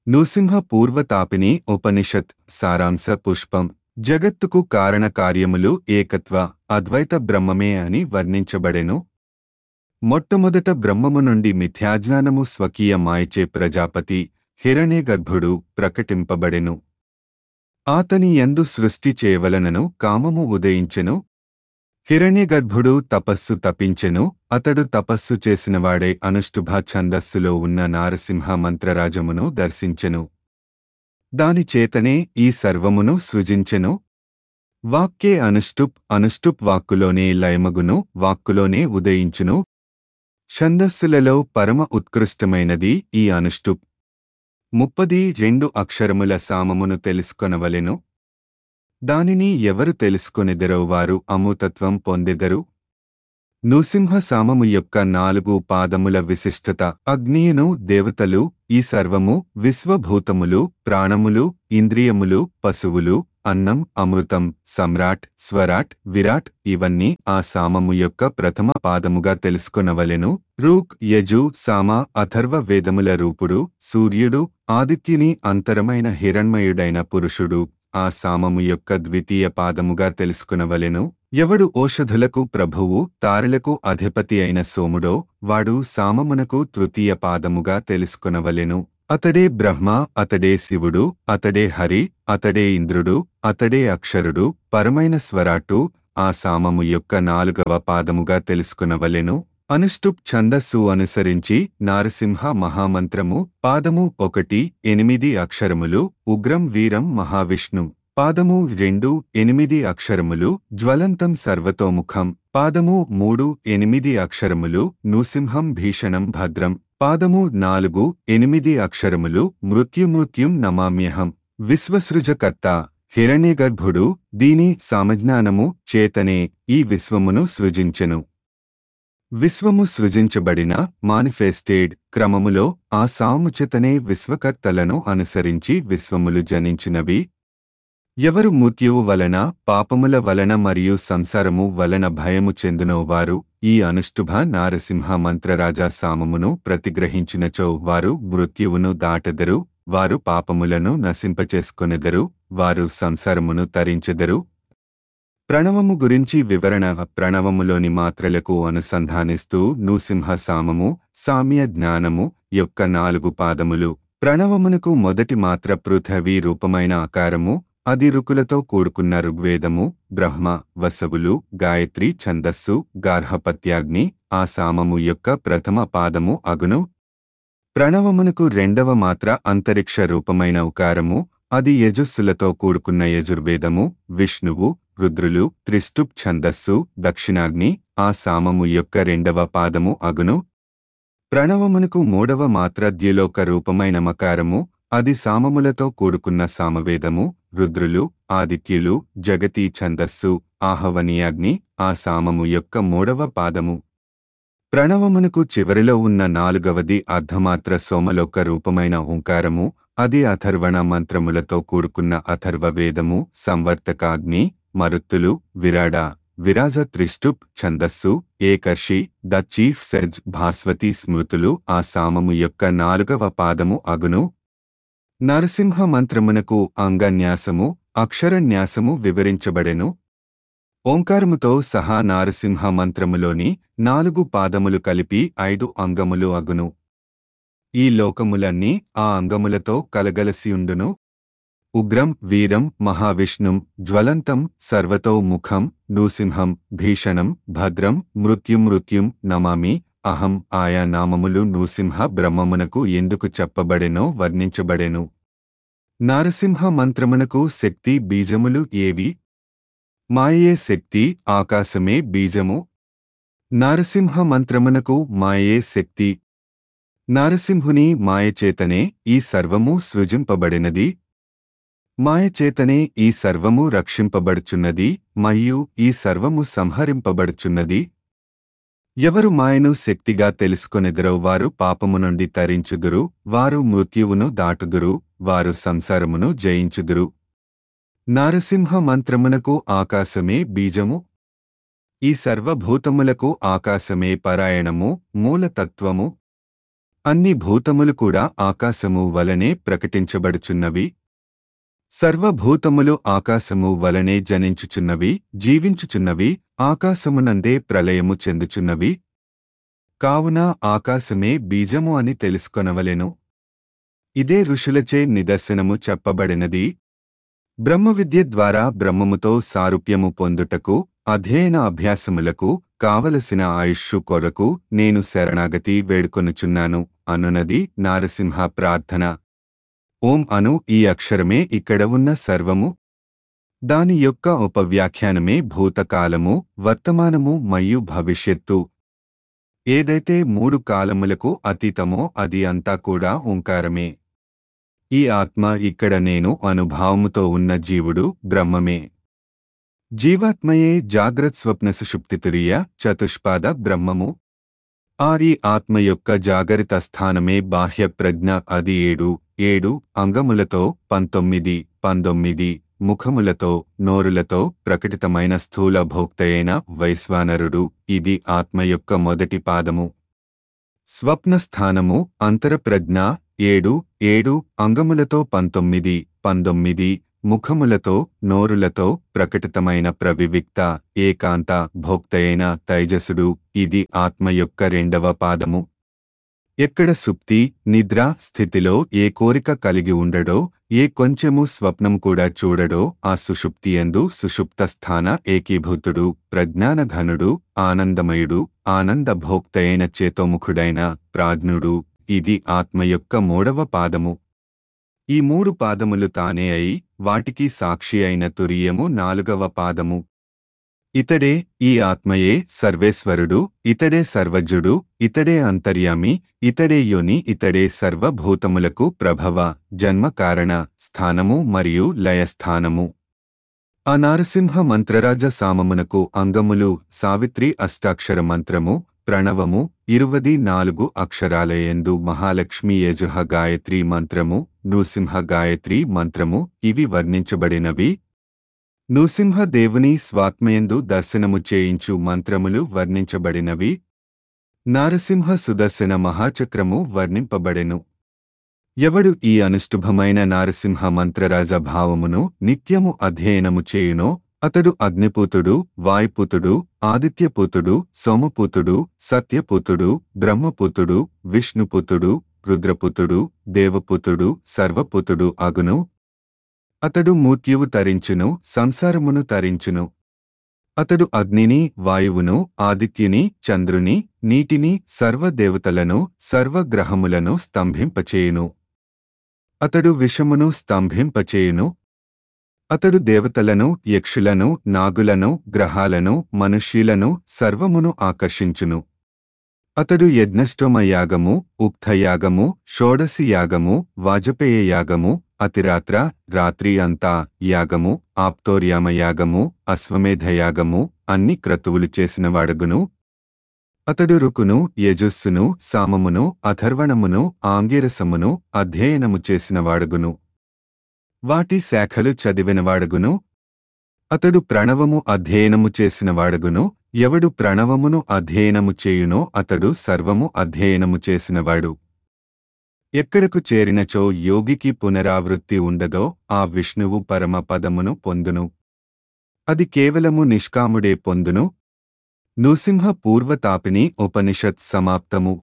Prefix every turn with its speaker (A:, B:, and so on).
A: నృసింహ పూర్వతాపిని ఉపనిషత్ సారాంశ పుష్పం జగత్తుకు కారణ కార్యములు ఏకత్వ అద్వైత బ్రహ్మమే అని వర్ణించబడెను మొట్టమొదట బ్రహ్మము నుండి మిథ్యాజ్ఞానము స్వకీయ మాయచే ప్రజాపతి హిరణ్యగర్భుడు ప్రకటింపబడెను ఆతని యందు సృష్టి చేయవలనను కామము ఉదయించెను హిరణ్యగర్భుడు తపస్సు తపించెను అతడు తపస్సు చేసినవాడే అనుష్టుభ ఛందస్సులో ఉన్న నారసింహ మంత్రరాజమును దర్శించెను దాని చేతనే ఈ సర్వమును సృజించెను వాక్కే అనుష్టుప్ అనుష్టుప్ వాక్కులోనే లయమగును వాక్కులోనే ఉదయించును ఛందస్సులలో పరమ ఉత్కృష్టమైనది ఈ అనుష్టుప్ ముప్పది రెండు అక్షరముల సామమును తెలుసుకొనవలెను దానిని ఎవరు తెలుసుకొనెదరో వారు అమూతత్వం పొందెదరు నృసింహ సామము యొక్క నాలుగు పాదముల విశిష్టత అగ్నియును దేవతలు ఈ సర్వము విశ్వభూతములు ప్రాణములు ఇంద్రియములు పశువులు అన్నం అమృతం సమ్రాట్ స్వరాట్ విరాట్ ఇవన్నీ ఆ సామము యొక్క ప్రథమ పాదముగా తెలుసుకొనవలెను రూక్ యజు సామ అథర్వ వేదముల రూపుడు సూర్యుడు ఆదిత్యుని అంతరమైన హిరణ్మయుడైన పురుషుడు ఆ సామము యొక్క ద్వితీయ పాదముగా తెలుసుకునవలెను ఎవడు ఓషధులకు ప్రభువు తారలకు అధిపతి అయిన సోముడో వాడు సామమునకు తృతీయ పాదముగా తెలుసుకునవలెను అతడే బ్రహ్మ అతడే శివుడు అతడే హరి అతడే ఇంద్రుడు అతడే అక్షరుడు పరమైన స్వరాటు ఆ సామము యొక్క నాలుగవ పాదముగా తెలుసుకునవలెను అనుష్టుప్ ఛందస్సు అనుసరించి నారసింహ మహామంత్రము పాదము ఒకటి ఎనిమిది అక్షరములు ఉగ్రం వీరం మహావిష్ణు పాదము రెండు ఎనిమిది అక్షరములు జ్వలంతం సర్వతోముఖం పాదము మూడు ఎనిమిది అక్షరములు నృసింహం భీషణం భద్రం పాదము నాలుగు ఎనిమిది అక్షరములు మృత్యుమృత్యుం నమామ్యహం విశ్వసృజకర్త హిరణ్యగర్భుడు దీని సామజ్ఞానము చేతనే ఈ విశ్వమును సృజించెను విశ్వము సృజించబడిన మానిఫెస్టేడ్ క్రమములో ఆ సాముచితనే విశ్వకర్తలను అనుసరించి విశ్వములు జనించినవి ఎవరు మృత్యువు వలన పాపముల వలన మరియు సంసారము వలన భయము చెందునో వారు ఈ అనుష్టుభ నారసింహ మంత్రరాజా సామమును ప్రతిగ్రహించినచో వారు మృత్యువును దాటెదరు వారు పాపములను నశింపచేసుకొనెదరు వారు సంసారమును తరించెదరు ప్రణవము గురించి వివరణ ప్రణవములోని మాత్రలకు అనుసంధానిస్తూ నృసింహ సామము సామ్య జ్ఞానము యొక్క నాలుగు పాదములు ప్రణవమునకు మొదటి మాత్ర పృథవీ రూపమైన ఆకారము అది రుకులతో కూడుకున్న ఋగ్వేదము బ్రహ్మ వసవులు గాయత్రి ఛందస్సు గార్హపత్యాగ్ని ఆ సామము యొక్క ప్రథమ పాదము అగును ప్రణవమునకు రెండవ మాత్ర అంతరిక్ష రూపమైన ఉకారము అది యజస్సులతో కూడుకున్న యజుర్వేదము విష్ణువు రుద్రులు త్రిష్టుప్ ఛందస్సు దక్షిణాగ్ని ఆ సామము యొక్క రెండవ పాదము అగును ప్రణవమునకు మూడవ మాత్ర ద్యులోక రూపమైన మకారము అది సామములతో కూడుకున్న సామవేదము రుద్రులు ఆదిత్యులు జగతీ ఛందస్సు ఆహవనీయాగ్ని ఆ సామము యొక్క మూడవ పాదము ప్రణవమునకు చివరిలో ఉన్న నాలుగవది అర్ధమాత్ర సోమలోక రూపమైన ఓంకారము అది అథర్వణ మంత్రములతో కూడుకున్న అథర్వ వేదము సంవర్తకాగ్ని మరుత్తులు విరాడ విరాజ త్రిష్టుప్ ఛందస్సు ఏకర్షి ద చీఫ్ సెజ్ భాస్వతి స్మృతులు ఆ సామము యొక్క నాలుగవ పాదము అగును నరసింహ మంత్రమునకు అంగన్యాసము అక్షరన్యాసము వివరించబడెను ఓంకారముతో సహా నారసింహ మంత్రములోని నాలుగు పాదములు కలిపి ఐదు అంగములు అగును ఈ లోకములన్నీ ఆ అంగములతో కలగలసియుండును ఉగ్రం వీరం మహావిష్ణుం జ్వలంతం సర్వతో ముఖం నృసింహం భీషణం భద్రం మృత్యుమృత్యుం నమామి అహం ఆయా నామములు నృసింహ బ్రహ్మమునకు ఎందుకు చెప్పబడెనో వర్ణించబడెను నారసింహ మంత్రమునకు శక్తి బీజములు ఏవి మాయే శక్తి ఆకాశమే బీజము నారసింహ మంత్రమునకు మాయే శక్తి నారసింహుని మాయచేతనే ఈ సర్వము సృజింపబడినది మాయచేతనే ఈ సర్వము రక్షింపబడుచున్నది మరియు ఈ సర్వము సంహరింపబడుచున్నది ఎవరు మాయను శక్తిగా తెలుసుకొనెదరో వారు పాపము నుండి తరించుదురు వారు మృత్యువును దాటుదురు వారు సంసారమును జయించుదురు నారసింహ మంత్రమునకు ఆకాశమే బీజము ఈ సర్వభూతములకు ఆకాశమే పరాయణము మూలతత్వము అన్ని భూతములు కూడా ఆకాశము వలనే ప్రకటించబడుచున్నవి సర్వభూతములు ఆకాశము వలనే జనించుచున్నవి జీవించుచున్నవి ఆకాశమునందే ప్రళయము చెందుచున్నవి కావున ఆకాశమే బీజము అని తెలుసుకొనవలెను ఇదే ఋషులచే నిదర్శనము చెప్పబడినది బ్రహ్మవిద్య ద్వారా బ్రహ్మముతో సారూప్యము పొందుటకు అధ్యయన అభ్యాసములకు కావలసిన ఆయుష్షు కొరకు నేను శరణాగతి వేడుకొనుచున్నాను అనునది నారసింహ ప్రార్థన ఓం అను ఈ అక్షరమే ఇక్కడ ఉన్న సర్వము దాని యొక్క ఉపవ్యాఖ్యానమే భూతకాలము వర్తమానము మరియు భవిష్యత్తు ఏదైతే మూడు కాలములకు అతీతమో అది అంతా కూడా ఓంకారమే ఈ ఆత్మ ఇక్కడ నేను అనుభావముతో ఉన్న జీవుడు బ్రహ్మమే జీవాత్మయే జాగ్రత్ స్వప్న సుషుప్తితురియ చతుష్పాద బ్రహ్మము ఆరి ఆత్మ యొక్క జాగరిత స్థానమే బాహ్య ప్రజ్ఞ అది ఏడు ఏడు అంగములతో పంతొమ్మిది పంతొమ్మిది ముఖములతో నోరులతో ప్రకటితమైన స్థూల భోక్తయైన వైశ్వానరుడు ఇది ఆత్మ యొక్క మొదటి పాదము స్వప్నస్థానము అంతరప్రజ్ఞ ఏడు ఏడు అంగములతో పంతొమ్మిది పంతొమ్మిది ముఖములతో నోరులతో ప్రకటితమైన ప్రవివిక్త ఏకాంత భోక్తయైన తైజసుడు ఇది ఆత్మ యొక్క రెండవ పాదము ఎక్కడ సుప్తి నిద్ర స్థితిలో ఏ కోరిక కలిగి ఉండడో ఏ కొంచెము స్వప్నం కూడా చూడడో ఆ సుషుప్తియందు సుషుప్త స్థాన ఏకీభూతుడు ప్రజ్ఞానఘనుడు ఆనందమయుడు ఆనందభోక్తయైన చేతోముఖుడైన ప్రాజ్ఞుడు ఇది ఆత్మ యొక్క మూడవ పాదము ఈ మూడు పాదములు తానే అయి వాటికి సాక్షి అయిన తురియము నాలుగవ పాదము ఇతడే ఈ ఆత్మయే సర్వేశ్వరుడు ఇతడే సర్వజుడు ఇతడే అంతర్యామి ఇతడే యోని ఇతడే సర్వభూతములకు ప్రభవ జన్మ కారణ స్థానము మరియు లయస్థానము ఆ నారసింహ మంత్రరాజ సామమునకు అంగములు సావిత్రి అష్టాక్షర మంత్రము ప్రణవము ఇరువది నాలుగు అక్షరాలయందు మహాలక్ష్మి యజుహ గాయత్రి మంత్రము నృసింహ గాయత్రి మంత్రము ఇవి వర్ణించబడినవి నృసింహదేవుని స్వాత్మయందు దర్శనము చేయించు మంత్రములు వర్ణించబడినవి నారసింహ సుదర్శన మహాచక్రము వర్ణింపబడెను ఎవడు ఈ అనుష్ఠుభమైన నారసింహ మంత్రరాజ భావమును నిత్యము అధ్యయనము చేయునో అతడు అగ్నిపుతుడు వాయుపుతుడు ఆదిత్యపుతుడు సోమపుతుడు సత్యపుతుడు బ్రహ్మపుతుడు విష్ణుపుతుడు రుద్రపుతుడు దేవపుతుడు సర్వపుతుడు అగును అతడు మూర్త్యువు తరించును సంసారమును తరించును అతడు అగ్నిని వాయువును ఆదిత్యుని చంద్రుని నీటిని సర్వదేవతలను సర్వగ్రహములను స్తంభింపచేయును అతడు విషమును స్తంభింపచేయును అతడు దేవతలను యక్షులను నాగులను గ్రహాలను మనుష్యులను సర్వమును ఆకర్షించును అతడు యజ్ఞష్టోమ యాగము ఉక్తయాగము షోడసి యాగము వాజపేయ యాగము అతిరాత్ర రాత్రి అంతా యాగము ఆప్తోర్యామ యాగము అశ్వమేధ యాగము అన్ని క్రతువులు చేసినవాడగును అతడు రుకును యజుస్సును సామమును అథర్వణమును ఆంగిరసమును అధ్యయనము చేసినవాడగును వాటి శాఖలు చదివినవాడగును అతడు ప్రణవము అధ్యయనము చేసినవాడగును ఎవడు ప్రణవమును అధ్యయనము చేయునో అతడు సర్వము అధ్యయనము చేసినవాడు ఎక్కడకు చేరినచో యోగికి పునరావృత్తి ఉండదో ఆ విష్ణువు పరమ పదమును పొందును అది కేవలము నిష్కాముడే పొందును నృసింహ పూర్వతాపిని ఉపనిషత్ సమాప్తము